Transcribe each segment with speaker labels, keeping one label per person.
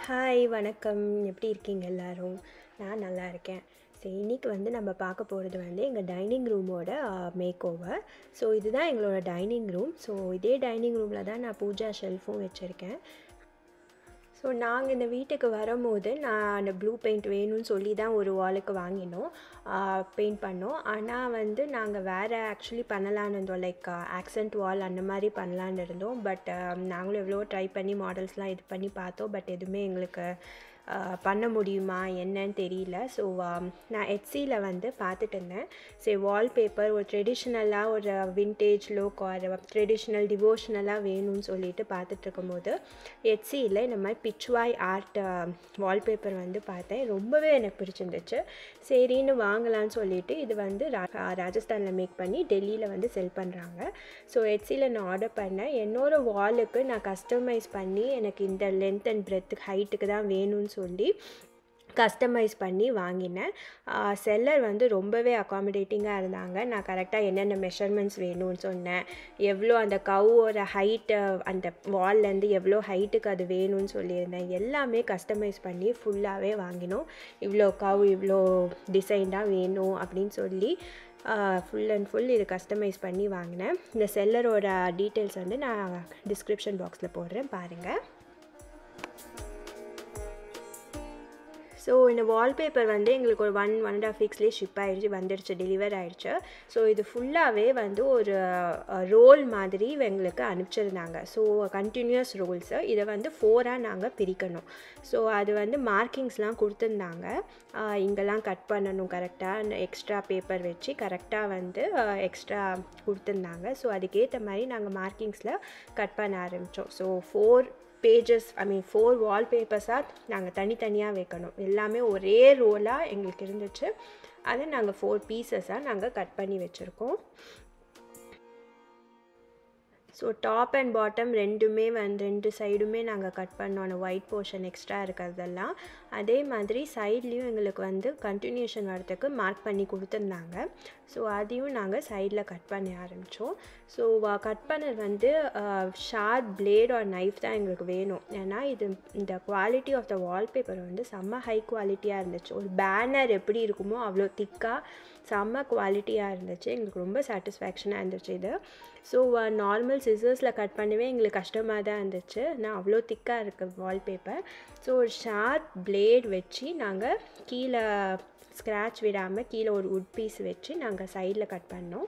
Speaker 1: hi வணக்கம் எப்படி இருக்கீங்க எல்லாரும் நான் நல்லா இருக்கேன் சரி இன்னைக்கு வந்து நம்ம பார்க்க போகிறது வந்து எங்கள் டைனிங் ரூமோட மேக் ஓவர் ஸோ இதுதான் எங்களோட டைனிங் ரூம் ஸோ இதே டைனிங் ரூமில் தான் நான் பூஜா ஷெல்ஃபும் வச்சுருக்கேன் ஸோ நாங்கள் இந்த வீட்டுக்கு வரும்போது நான் அந்த ப்ளூ பெயிண்ட் வேணும்னு சொல்லி தான் ஒரு வாலுக்கு வாங்கினோம் பெயிண்ட் பண்ணோம் ஆனால் வந்து நாங்கள் வேறு ஆக்சுவலி பண்ணலான்னு இருந்தோம் லைக் ஆக்சென்ட் வால் அந்த மாதிரி பண்ணலான்னு இருந்தோம் பட் நாங்களும் எவ்வளோ ட்ரை பண்ணி மாடல்ஸ்லாம் இது பண்ணி பார்த்தோம் பட் எதுவுமே எங்களுக்கு பண்ண முடியுமா என்னன்னு தெரியல ஸோ நான் எட்ஸியில் வந்து பார்த்துட்டு இருந்தேன் சரி வால்பேப்பர் ஒரு ட்ரெடிஷ்னலாக ஒரு வின்டேஜ் லுக் ஒரு ட்ரெடிஷ்னல் டிவோஷ்னலாக வேணும்னு சொல்லிட்டு பார்த்துட்டு இருக்கும்போது எட்ஸியில் இந்த மாதிரி பிச்வாய் ஆர்ட் வால்பேப்பர் வந்து பார்த்தேன் ரொம்பவே எனக்கு பிடிச்சிருந்துச்சு சரின்னு வாங்கலான்னு சொல்லிட்டு இது வந்து ராஜஸ்தானில் மேக் பண்ணி டெல்லியில் வந்து செல் பண்ணுறாங்க ஸோ எட்ஸியில் நான் ஆர்டர் பண்ணேன் என்னோட வாலுக்கு நான் கஸ்டமைஸ் பண்ணி எனக்கு இந்த லென்த் அண்ட் பிரெத்துக்கு ஹைட்டுக்கு தான் வேணும்னு சொல்லி கஸ்டமைஸ் பண்ணி வாங்கினேன் செல்லர் வந்து ரொம்பவே அகாமடேட்டிங்காக இருந்தாங்க நான் கரெக்டாக என்னென்ன மெஷர்மெண்ட்ஸ் வேணும்னு சொன்னேன் எவ்வளோ அந்த கவோட ஹைட்டு அந்த வால்லேருந்து எவ்வளோ ஹைட்டுக்கு அது வேணும்னு சொல்லியிருந்தேன் எல்லாமே கஸ்டமைஸ் பண்ணி ஃபுல்லாகவே வாங்கினோம் இவ்வளோ கவ் இவ்வளோ டிசைன்டாக வேணும் அப்படின்னு சொல்லி ஃபுல் அண்ட் ஃபுல் இது கஸ்டமைஸ் பண்ணி வாங்கினேன் இந்த செல்லரோட டீட்டெயில்ஸ் வந்து நான் டிஸ்கிரிப்ஷன் பாக்ஸில் போடுறேன் பாருங்கள் ஸோ இந்த வால்பேப்பர் வந்து எங்களுக்கு ஒரு ஒன் ஒன் அண்ட் ஆஃப் வீக்ஸ்லேயே ஷிப் ஆகிடுச்சு வந்துடுச்சு டெலிவர் ஆகிடுச்சு ஸோ இது ஃபுல்லாகவே வந்து ஒரு ரோல் மாதிரி எங்களுக்கு அனுப்பிச்சிருந்தாங்க ஸோ கண்டினியூஸ் ரோல்ஸு இதை வந்து ஃபோராக நாங்கள் பிரிக்கணும் ஸோ அது வந்து மார்க்கிங்ஸ்லாம் கொடுத்துருந்தாங்க இங்கெல்லாம் கட் பண்ணணும் கரெக்டாக எக்ஸ்ட்ரா பேப்பர் வச்சு கரெக்டாக வந்து எக்ஸ்ட்ரா கொடுத்துருந்தாங்க ஸோ அதுக்கேற்ற மாதிரி நாங்கள் மார்க்கிங்ஸில் கட் பண்ண ஆரம்பித்தோம் so four pages I mean four வால்பேப்பர்ஸாக நாங்கள் தனித்தனியாக வைக்கணும் எல்லாமே ஒரே ரோலாக எங்களுக்கு இருந்துச்சு அதை நாங்கள் ஃபோர் பீசஸாக நாங்கள் கட் பண்ணி வச்சுருக்கோம் ஸோ டாப் அண்ட் பாட்டம் ரெண்டுமே வந்து ரெண்டு சைடுமே நாங்கள் கட் பண்ணோம் அந்த ஒயிட் போர்ஷன் எக்ஸ்ட்ரா இருக்கிறதெல்லாம் அதே மாதிரி சைட்லேயும் எங்களுக்கு வந்து கண்டினியூஷன் வரதுக்கு மார்க் பண்ணி கொடுத்துருந்தாங்க ஸோ அதையும் நாங்கள் சைடில் கட் பண்ண ஆரம்பித்தோம் ஸோ கட் பண்ணது வந்து ஷார்ப் பிளேட் ஆர் நைஃப் தான் எங்களுக்கு வேணும் ஏன்னா இது இந்த குவாலிட்டி ஆஃப் த வால்பேப்பர் வந்து செம்ம ஹை குவாலிட்டியாக இருந்துச்சு ஒரு பேனர் எப்படி இருக்குமோ அவ்வளோ திக்காக செம்ம குவாலிட்டியாக இருந்துச்சு எங்களுக்கு ரொம்ப சாட்டிஸ்ஃபேக்ஷனாக இருந்துச்சு இது ஸோ நார்மல் சிசர்ஸில் கட் பண்ணவே எங்களுக்கு கஷ்டமாக தான் இருந்துச்சு நான் அவ்வளோ திக்காக இருக்குது வால்பேப்பர் ஸோ ஒரு ஷார்ப் பிளேட் வச்சு நாங்கள் கீழே ஸ்க்ராட்ச் விடாமல் கீழே ஒரு உட் பீஸ் வச்சு நாங்கள் சைடில் கட் பண்ணோம்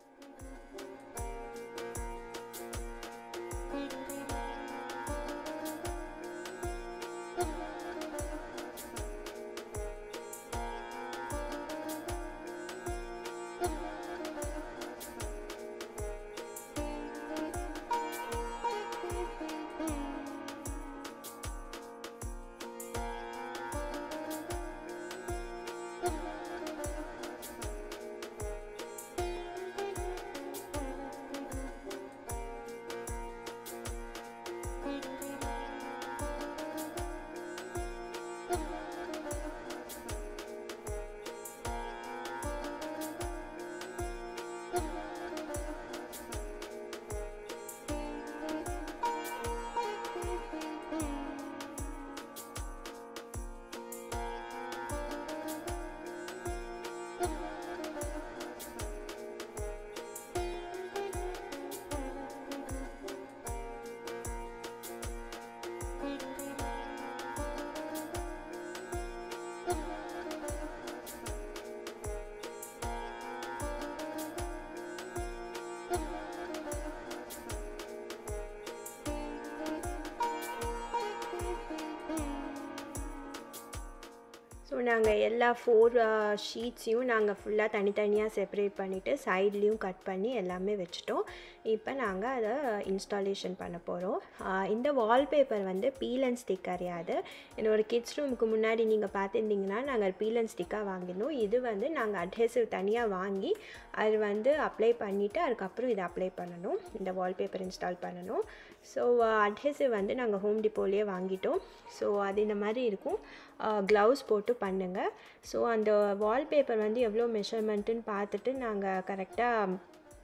Speaker 1: ஸோ நாங்கள் எல்லா ஃபோர் ஷீட்ஸையும் நாங்கள் ஃபுல்லாக தனித்தனியாக செப்பரேட் பண்ணிவிட்டு சைட்லேயும் கட் பண்ணி எல்லாமே வச்சுட்டோம் இப்போ நாங்கள் அதை இன்ஸ்டாலேஷன் பண்ண போகிறோம் இந்த வால்பேப்பர் வந்து பீல் அண்ட் ஸ்டிக் கிடையாது என்னோடய கிட்ஸ் ரூமுக்கு முன்னாடி நீங்கள் பார்த்துருந்தீங்கன்னா நாங்கள் பீல் அண்ட் ஸ்டிக்காக வாங்கினோம் இது வந்து நாங்கள் அட்ஹெசிவ் தனியாக வாங்கி அது வந்து அப்ளை பண்ணிவிட்டு அதுக்கப்புறம் இதை அப்ளை பண்ணணும் இந்த வால்பேப்பர் இன்ஸ்டால் பண்ணணும் ஸோ அட்ஹெசிவ் வந்து நாங்கள் ஹோம் டிப்போலேயே வாங்கிட்டோம் ஸோ அது இந்த மாதிரி இருக்கும் க்ளவுஸ் போட்டு பண்ணுங்கள் ஸோ அந்த வால்பேப்பர் வந்து எவ்வளோ மெஷர்மெண்ட்டுன்னு பார்த்துட்டு நாங்கள் கரெக்டாக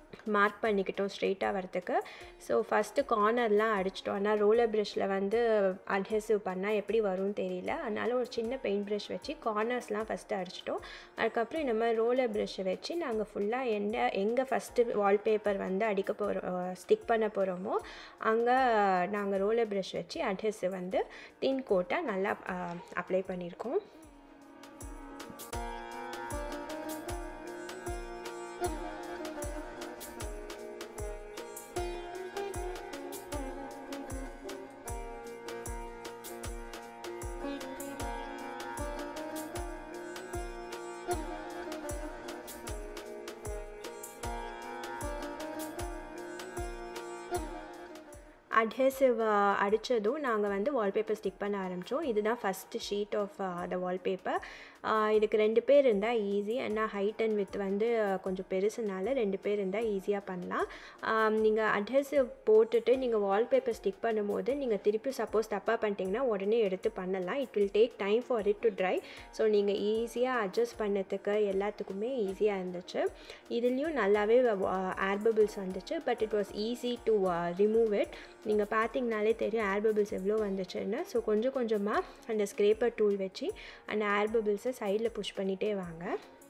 Speaker 1: மார்க் பண்ணிக்கிட்டோம் ஸ்ட்ரெயிட்டாக வரத்துக்கு ஸோ ஃபஸ்ட்டு கார்னர்லாம் அடிச்சிட்டோம் ஆனால் ரோலர் ப்ரஷில் வந்து அட்ஹெசிவ் பண்ணால் எப்படி வரும்னு தெரியல அதனால ஒரு சின்ன பெயிண்ட் ப்ரஷ் வச்சு கார்னர்ஸ்லாம் ஃபஸ்ட்டு அடிச்சிட்டோம் அதுக்கப்புறம் இந்த மாதிரி ரோலர் ப்ரஷ்ஷை வச்சு நாங்கள் ஃபுல்லாக எந்த எங்கே ஃபஸ்ட்டு வால்பேப்பர் வந்து அடிக்க போகிறோம் ஸ்டிக் பண்ண போகிறோமோ அங்கே நாங்கள் ரோலர் ப்ரஷ் வச்சு அட்ஹெசிவ் வந்து தின் கோட்டாக நல்லா அப்ளை பண்ணியிருக்கோம் அட்ஹெசிவ் அடித்ததும் நாங்கள் வந்து வால்பேப்பர் ஸ்டிக் பண்ண ஆரம்பித்தோம் இதுதான் first sheet of the wallpaper இதுக்கு ரெண்டு பேர் இருந்தால் ஈஸி ஏன்னா ஹைட் அண்ட் வித் வந்து கொஞ்சம் பெருசுனால ரெண்டு பேர் இருந்தால் ஈஸியாக பண்ணலாம் நீங்கள் அட்ஹெசிவ் போட்டுட்டு நீங்கள் வால்பேப்பர் ஸ்டிக் பண்ணும்போது நீங்கள் திருப்பி சப்போஸ் தப்பாக பண்ணிட்டீங்கன்னா உடனே எடுத்து பண்ணலாம் it will take time for it to dry so நீங்கள் ஈஸியாக அட்ஜஸ்ட் பண்ணதுக்கு எல்லாத்துக்குமே ஈஸியாக இருந்துச்சு இதுலேயும் நல்லாவே ஏர் பபிள்ஸ் வந்துச்சு but it was easy to remove it நீங்கள் பார்த்தீங்கனாலே தெரியும் ஏர் பபிள்ஸ் எவ்வளோ வந்துச்சுன்னு ஸோ கொஞ்சம் கொஞ்சமாக அந்த ஸ்க்ரேப்பர் டூல் வச்சு அந்த ஏர் பபிள்ஸை சைடில் புஷ் பண்ணிகிட்டே வாங்க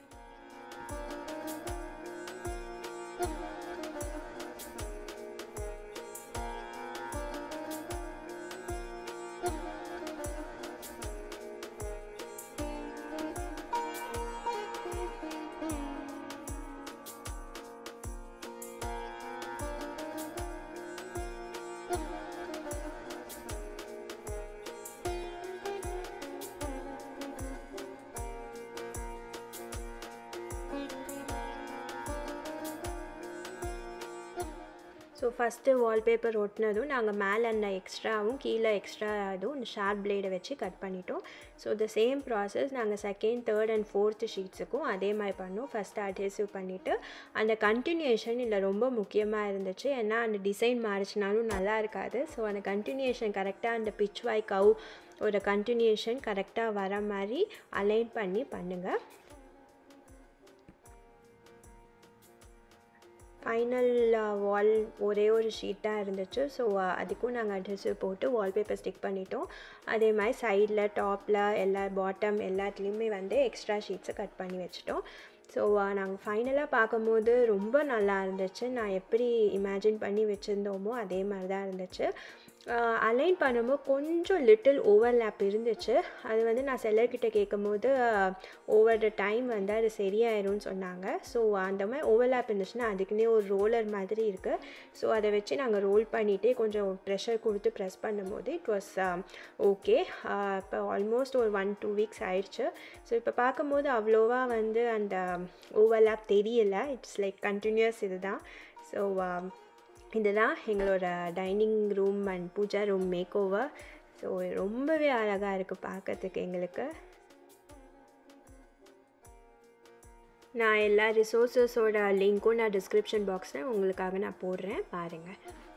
Speaker 1: ஸோ ஃபஸ்ட்டு வால்பேப்பர் ஒட்டினதும் நாங்கள் மேலே அந்த எக்ஸ்ட்ராவும் கீழே எக்ஸ்ட்ரா அதுவும் இந்த ஷார்ப் பிளேடை வச்சு கட் பண்ணிட்டோம் ஸோ த சேம் ப்ராசஸ் நாங்கள் செகண்ட் தேர்ட் அண்ட் ஃபோர்த்து ஷீட்ஸுக்கும் அதே மாதிரி பண்ணோம் ஃபஸ்ட்டு அட்ஹெசிவ் பண்ணிவிட்டு அந்த கண்டினியூஷன் இதில் ரொம்ப முக்கியமாக இருந்துச்சு ஏன்னா அந்த டிசைன் மாறிச்சினாலும் நல்லா இருக்காது ஸோ அந்த கண்டினியூஷன் கரெக்டாக அந்த பிச் வாய் கவ் ஒரு கண்டினியூஷன் கரெக்டாக வர மாதிரி அலைன் பண்ணி பண்ணுங்கள் ஃபைனல் வால் ஒரே ஒரு ஷீட்டாக இருந்துச்சு ஸோ அதுக்கும் நாங்கள் அட்ஹெசிவ் போட்டு வால்பேப்பர் ஸ்டிக் பண்ணிட்டோம் அதே மாதிரி சைடில் டாப்பில் எல்லா பாட்டம் எல்லாத்துலேயுமே வந்து எக்ஸ்ட்ரா ஷீட்ஸை கட் பண்ணி வச்சுட்டோம் ஸோ நாங்கள் ஃபைனலாக பார்க்கும்போது ரொம்ப நல்லா இருந்துச்சு நான் எப்படி இமேஜின் பண்ணி வச்சுருந்தோமோ அதே மாதிரி தான் இருந்துச்சு அலைன் பண்ணும்போது கொஞ்சம் லிட்டில் ஓவர்லேப் இருந்துச்சு அது வந்து நான் செல்லர்கிட்ட கேட்கும்போது ஓவர் த டைம் வந்து அது சரியாயிரும்னு சொன்னாங்க ஸோ அந்த மாதிரி ஓவர்லேப் இருந்துச்சுன்னா அதுக்குன்னே ஒரு ரோலர் மாதிரி இருக்குது ஸோ அதை வச்சு நாங்கள் ரோல் பண்ணிகிட்டே கொஞ்சம் ப்ரெஷர் கொடுத்து ப்ரெஸ் பண்ணும்போது இட் வாஸ் ஓகே இப்போ ஆல்மோஸ்ட் ஒரு ஒன் டூ வீக்ஸ் ஆயிடுச்சு ஸோ இப்போ பார்க்கும்போது அவ்வளோவா வந்து அந்த ஓவர்லேப் தெரியல இட்ஸ் லைக் கண்டினியூஸ் இதுதான் ஸோ இதுதான் எங்களோட dining room and pooja room makeover so ரொம்பவே அழகாக இருக்குது பார்க்கறதுக்கு எங்களுக்கு நான் எல்லா ரிசோர்ஸஸோட லிங்க்கும் நான் டிஸ்கிரிப்ஷன் பாக்ஸில் உங்களுக்காக நான் போடுறேன் பாருங்கள்